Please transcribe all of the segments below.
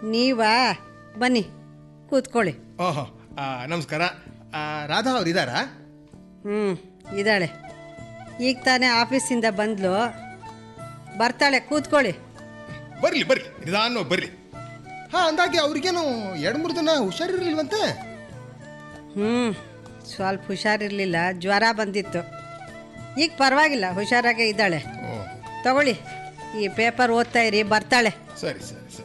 ನೀವಾ ಬನ್ನಿ ಕೂತ್ಕೊಳ್ಳಿ ಓಹೋ ಆ, ನಮಸ್ಕಾರ ಆ, ರಾಧಾ ಅವ್ರು ಇದ್ದಾರಾ ಹ್ಞೂ ಇದ್ದಾಳೆ ಈಗ ತಾನೇ ಆಫೀಸಿಂದ ಬಂದ್ಲು ಬರ್ತಾಳೆ ಕೂತ್ಕೊಳ್ಳಿ ಬರ್ಲಿ ಬರ್ಲಿ ನಿಧಾನ ಬರ್ಲಿ ಹಾ ಅಂದಾಗೆ ಅವ್ರಿಗೇನು ಎರಡು ಮೂರು ದಿನ ಹುಷಾರಿರ್ಲಿಲ್ವಂತೆ ಹ್ಞೂ ಸ್ವಲ್ಪ ಹುಷಾರಿರಲಿಲ್ಲ ಜ್ವರ ಬಂದಿತ್ತು ಈಗ ಪರವಾಗಿಲ್ಲ ಹುಷಾರಾಗೇ ಇದ್ದಾಳೆ ಓ ತಗೊಳ್ಳಿ ಈ ಪೇಪರ್ ಓದ್ತಾ ಇರಿ ಬರ್ತಾಳೆ ಸರಿ ಸರಿ ಸರಿ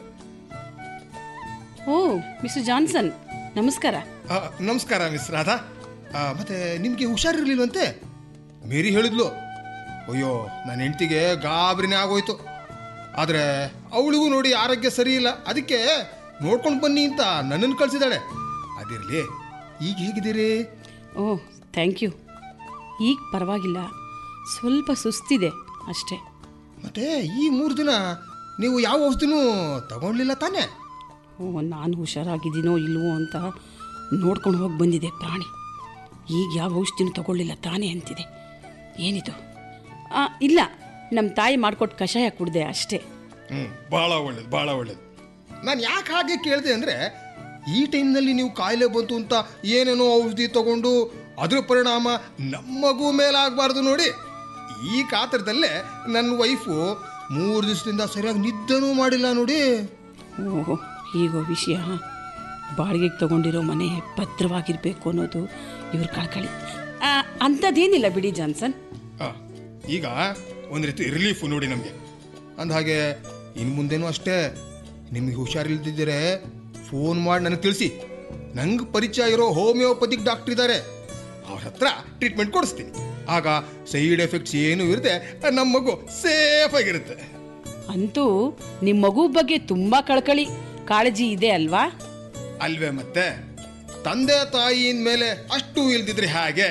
ಓ ಮಿಸ್ಟರ್ ಜಾನ್ಸನ್ ನಮಸ್ಕಾರ ಆ, ನಮಸ್ಕಾರ ಮಿಸ್ ರಾಧಾ ಆ, ಮತ್ತೆ ನಿಮಗೆ ಹುಷಾರಿರ್ಲಿಲ್ವಂತೆ ಮೇರಿ ಹೇಳಿದ್ಲು ಅಯ್ಯೋ ನನ್ನ ಹೆಂಡ್ತಿಗೆ ಗಾಬರಿನೇ ಆಗೋಯ್ತು ಆದರೆ ಅವಳಿಗೂ ನೋಡಿ ಆರೋಗ್ಯ ಸರಿ ಇಲ್ಲ ಅದಕ್ಕೆ ನೋಡ್ಕೊಂಡು ಬನ್ನಿ ಅಂತ ನನ್ನನ್ನು ಕಳಿಸಿದಾಳೆ ಅದಿರಲಿ ಈಗ ಹೇಗಿದ್ದೀರಿ ಓ ಥ್ಯಾಂಕ್ ಯು ಈಗ ಪರವಾಗಿಲ್ಲ ಸ್ವಲ್ಪ ಸುಸ್ತಿದೆ ಅಷ್ಟೇ ಮತ್ತೆ ಈ ಮೂರು ದಿನ ನೀವು ಯಾವ ಔಷಧಿನೂ ತಗೊಳ್ಲಿಲ್ಲ ತಾನೇ ಓ ನಾನು ಹುಷಾರಾಗಿದ್ದೀನೋ ಇಲ್ವೋ ಅಂತ ನೋಡ್ಕೊಂಡು ಹೋಗಿ ಬಂದಿದೆ ಪ್ರಾಣಿ ಈಗ ಯಾವ ಔಷಧಿನೂ ತಗೊಳ್ಳಿಲ್ಲ ತಾನೇ ಅಂತಿದೆ ಏನಿದು ಆ, ಇಲ್ಲ ನಮ್ಮ ತಾಯಿ ಮಾಡಿಕೊಟ್ಟು ಕಷಾಯ ಕುಡಿದೆ ಅಷ್ಟೇ ಹ್ಞೂ ಭಾಳ ಒಳ್ಳೇದು ಭಾಳ ಒಳ್ಳೇದು ನಾನು ಯಾಕೆ ಹಾಗೆ ಕೇಳಿದೆ ಅಂದರೆ ಈ ಟೈಮ್ನಲ್ಲಿ ನೀವು ಕಾಯಿಲೆ ಬಂತು ಅಂತ ಏನೇನೋ ಔಷಧಿ ತಗೊಂಡು ಅದರ ಪರಿಣಾಮ ನಮ್ಮ ಮಗು ಮೇಲಾಗಬಾರ್ದು ನೋಡಿ ಈ ಕಾತರದಲ್ಲೇ ನನ್ನ ವೈಫು ಮೂರು ದಿವಸದಿಂದ ಸರಿಯಾಗಿ ನಿದ್ದೆನೂ ಮಾಡಿಲ್ಲ ನೋಡಿ ಓಹೋ ಹೀಗೋ ವಿಷಯ ಬಾಡಿಗೆಗೆ ತಗೊಂಡಿರೋ ಮನೆ ಭದ್ರವಾಗಿರಬೇಕು ಅನ್ನೋದು ಇವ್ರ ಕಳ್ಕಳಿ ಆ, ಅಂಥದ್ದೇನಿಲ್ಲ ಬಿಡಿ ಜಾನ್ಸನ್ ಆ, ಈಗ ಒಂದು ರೀತಿ ರಿಲೀಫು ನೋಡಿ ನಮಗೆ ಅಂದಹಾಗೆ ಇನ್ನು ಮುಂದೇನೂ ಅಷ್ಟೇ ನಿಮಗೆ ಹುಷಾರಿಲ್ದಿದ್ದರೆ ಫೋನ್ ಮಾಡಿ ನನಗೆ ತಿಳಿಸಿ ನಂಗೆ ಪರಿಚಯ ಇರೋ ಹೋಮಿಯೋಪತಿಕ್ ಡಾಕ್ಟರ್ ಇದ್ದಾರೆ ಅವ್ರ ಹತ್ರ ಟ್ರೀಟ್ಮೆಂಟ್ ಕೊಡಿಸ್ತೀನಿ ಆಗ ಸೈಡ್ ಎಫೆಕ್ಟ್ಸ್ ಏನೂ ಇರದೆ ನಮ್ಮ ಮಗು ಸೇಫ್ ಆಗಿರುತ್ತೆ ಅಂತೂ ನಿಮ್ಮ ಮಗು ಬಗ್ಗೆ ತುಂಬ ಕಳ್ಕಳಿ ಕಾಳಜಿ ಇದೆ ಅಲ್ವಾ ಅಲ್ವೇ ಮತ್ತೆ ತಂದೆ ತಾಯಿயின் ಮೇಲೆ ಅಷ್ಟು ಇಲ್ದಿದ್ರೆ ಹಾಗೆ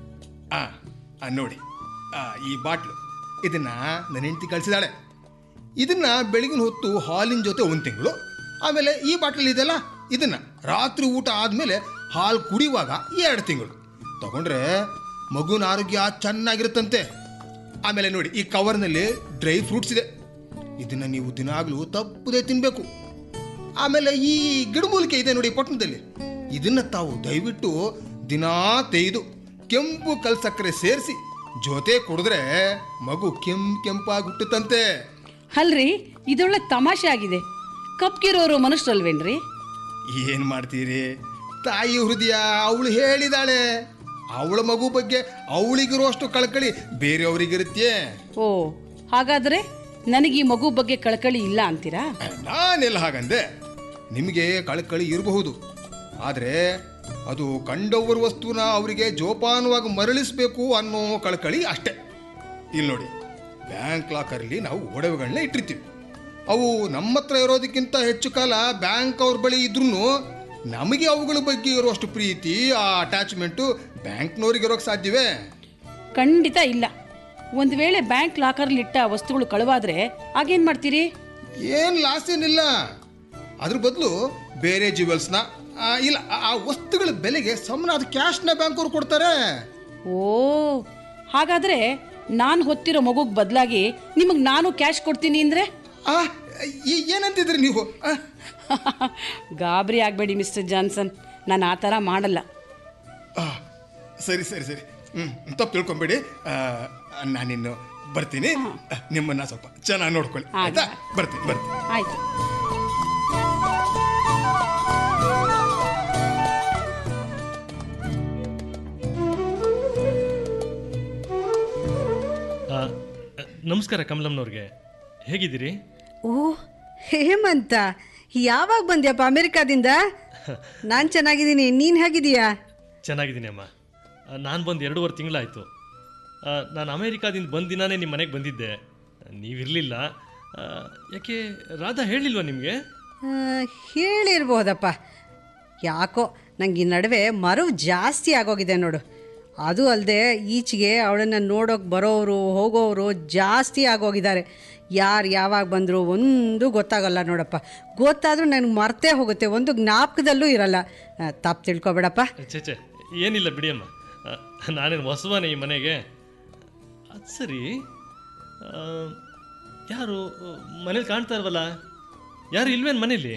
ಆ ಆ, ನೋಡಿ ಆ, ಈ ಬಾಟ್ಲು ಇದನ್ನ ನನ್ನ ಹೆಂಡತಿ ಕಳಿಸಿದಾಳೆ ಇದನ್ನ ಬೆಳಗಿನ ಹೊತ್ತು ಹಾಲಿನ ಜೊತೆ ಒಂದು ತಿಂಗಳು ಆಮೇಲೆ ಈ ಬಾಟ್ಲ್ ಇದೆಯಲ್ಲ ಇದನ್ನ ರಾತ್ರಿ ಊಟ ಆದಮೇಲೆ ಹಾಲು ಕುಡಿಯುವಾಗ ಎರಡು ತಿಂಗಳು ತಗೊಂಡ್ರೆ ಮಗುನ ಆರೋಗ್ಯ ಚೆನ್ನಾಗಿರುತ್ತಂತೆ ಆಮೇಲೆ ನೋಡಿ ಈ ಕವರ್ನಲ್ಲಿ ಡ್ರೈ ಫ್ರೂಟ್ಸ್ ಇದೆ ಇದನ್ನ ನೀವು ದಿನಾಗ್ಲೂ ತಪ್ಪದೆ ತಿನ್ನಬೇಕು ಆಮೇಲೆ ಈ ಗಿಡಮೂಲಿಕೆ ಇದೆ ನೋಡಿ ಪಟ್ಟಣದಲ್ಲಿ ಇದನ್ನ ತಾವು ದಯವಿಟ್ಟು ದಿನಾ ತೆಗೆದು ಕೆಂಪು ಕಲ್ ಸಕ್ಕರೆ ಸೇರಿಸಿ ಜೊತೆ ಕುಡಿದ್ರೆ ಮಗು ಕೆಂಪ್ ಕೆಂಪಾಗಿ ಹುಟ್ಟುತ್ತಂತೆ ಅಲ್ರಿ ಇದೊಳ್ಳೆ ತಮಾಷೆ ಆಗಿದೆ ಕಪ್ಗಿರೋರು ಮನುಷ್ಯರಲ್ವೇನ್ರಿ ಏನ್ ಮಾಡ್ತೀರಿ ತಾಯಿ ಹೃದಯ ಅವಳು ಹೇಳಿದಾಳೆ ಅವಳ ಮಗು ಬಗ್ಗೆ ಅವಳಿಗಿರುವಷ್ಟು ಕಳಕಳಿ ಬೇರೆಯವರಿಗಿರುತ್ತೆ ಓ ಹಾಗಾದ್ರೆ ನನಗೆ ಈ ಮಗು ಬಗ್ಗೆ ಕಳಕಳಿ ಇಲ್ಲ ಅಂತೀರಾ ನಾನೆಲ್ಲ ಹಾಗಂದೆ ನಿಮಗೆ ಕಳಕಳಿ ಇರಬಹುದು ಆದರೆ ಅದು ಕಂಡವ್ರ ವಸ್ತುನ ಅವರಿಗೆ ಜೋಪಾನವಾಗಿ ಮರಳಿಸಬೇಕು ಅನ್ನೋ ಕಳಕಳಿ ಅಷ್ಟೇ ಇಲ್ಲಿ ನೋಡಿ ಬ್ಯಾಂಕ್ ಲಾಕರಲ್ಲಿ ನಾವು ಒಡವೆಗಳನ್ನ ಇಟ್ಟಿರ್ತೀವಿ ಅವು ನಮ್ಮ ಹತ್ರ ಇರೋದಕ್ಕಿಂತ ಹೆಚ್ಚು ಕಾಲ ಬ್ಯಾಂಕ್ ಅವ್ರ ಬಳಿ ಇದ್ರೂ ನಮಗೆ ಅವುಗಳ ಬಗ್ಗೆ ಇರುವಷ್ಟು ಪ್ರೀತಿ ಆ ಅಟ್ಯಾಚ್ಮೆಂಟು ಬ್ಯಾಂಕ್ನವ್ರಿಗೆ ಇರೋಕ್ಕೆ ಸಾಧ್ಯವೇ ಖಂಡಿತ ಇಲ್ಲ ಒಂದು ವೇಳೆ ಬ್ಯಾಂಕ್ ಲಾಕರ್ಲಿಟ್ಟ ವಸ್ತುಗಳು ಕಳುವಾದ್ರೆ ಆಗೇನ್ ಮಾಡ್ತೀರಿ ಏನು ಲಾಸ್ ಏನಿಲ್ಲ ಅದ್ರ ಬದಲು ಬೇರೆ ಜ್ಯುವೆಲ್ಸ್ನ ಇಲ್ಲ ಆ- ಆ ವಸ್ತುಗಳ ಬೆಲೆಗೆ ಸಮನಾದ ಕ್ಯಾಶ್ನ ಬ್ಯಾಂಕ್ ಅವ್ರು ಕೊಡ್ತಾರೆ ಓ ಹಾಗಾದ್ರೆ ನಾನು ಹೊತ್ತಿರೋ ಮಗುಗೆ ಬದಲಾಗಿ ನಿಮಗೆ ನಾನು ಕ್ಯಾಶ್ ಕೊಡ್ತೀನಿ ಅಂದರೆ ಆ, ಈ- ಏನಂತಿದ್ರಿ ನೀವು ಆ, ಗಾಬರಿ ಆಗಬೇಡಿ ಮಿಸ್ಟರ್ ಜಾನ್ಸನ್ ನಾನು ಆ ಥರ ಮಾಡಲ್ಲ ಆ, ಸರಿ ಸರಿ ಸರಿ ಹ್ಞೂ ತಪ್ಪು ತಿಳ್ಕೊಂಬೇಡಿ ಆ, ನಾನಿನ್ನು ಬರ್ತೀನಿ ನಿಮ್ಮನ್ನ ಸ್ವಲ್ಪ ಚೆನ್ನಾಗಿ ನೋಡ್ಕೊಳ್ಳಿ ಆಯ್ತಾ ಬರ್ತೀನಿ ಬರ್ತೀನಿ ಆಯ್ತು ಆ, ನಮಸ್ಕಾರ ಕಮಲಮ್ನವ್ರಿಗೆ ಹೇಗಿದ್ದೀರಿ ಓ ಹೇಮಂತ ಯಾವಾಗ ಬಂದ್ಯಪ್ಪ ಅಮೆರಿಕಾದಿಂದ ನಾನು ಚೆನ್ನಾಗಿದ್ದೀನಿ ನೀನು ಹೇಗಿದೀಯಾ ಚೆನ್ನಾಗಿದ್ದೀನಿ ಅಮ್ಮ ನಾನು ಬಂದು ಎರಡೂವರೆ ತಿಂಗಳಾಯಿತು ನಾನು ಅಮೇರಿಕಾದಿಂದ ಬಂದ ದಿನಾನೇ ನಿಮ್ಮ ಮನೆಗೆ ಬಂದಿದ್ದೆ ನೀವಿರಲಿಲ್ಲ ಯಾಕೆ ರಾಧಾ ಹೇಳಿಲ್ವಾ ನಿಮಗೆ ಆ, ಹೇಳಿರ್ಬೋದಪ್ಪ ಯಾಕೋ ನಂಗೆ ಈ ನಡುವೆ ಮರವು ಜಾಸ್ತಿ ಆಗೋಗಿದೆ ನೋಡು ಅದು ಅಲ್ಲದೆ ಈಚೆಗೆ ಅವಳನ್ನು ನೋಡೋಕೆ ಬರೋರು ಹೋಗೋರು ಜಾಸ್ತಿ ಆಗೋಗಿದ್ದಾರೆ ಯಾರು ಯಾವಾಗ ಬಂದರು ಒಂದು ಗೊತ್ತಾಗಲ್ಲ ನೋಡಪ್ಪ ಗೊತ್ತಾದರೂ ನನಗೆ ಮರ್ತೇ ಹೋಗುತ್ತೆ ಒಂದು ಜ್ಞಾಪಕದಲ್ಲೂ ಇರಲ್ಲ ತಪ್ಪು ತಿಳ್ಕೊಬೇಡಪ್ಪ ಛೇ ಛೇ ಏನಿಲ್ಲ ಬಿಡಿ ಅಮ್ಮ ಆ, ನಾನೇನು ಹೊಸವನೇ ಈ ಮನೆಗೆ ಅದು ಸರಿ ಆ, ಯಾರು ಮನೇಲಿ ಕಾಣ್ತಾ ಇಲ್ವಲ್ಲ ಯಾರು ಇಲ್ವೇನು ಮನೇಲಿ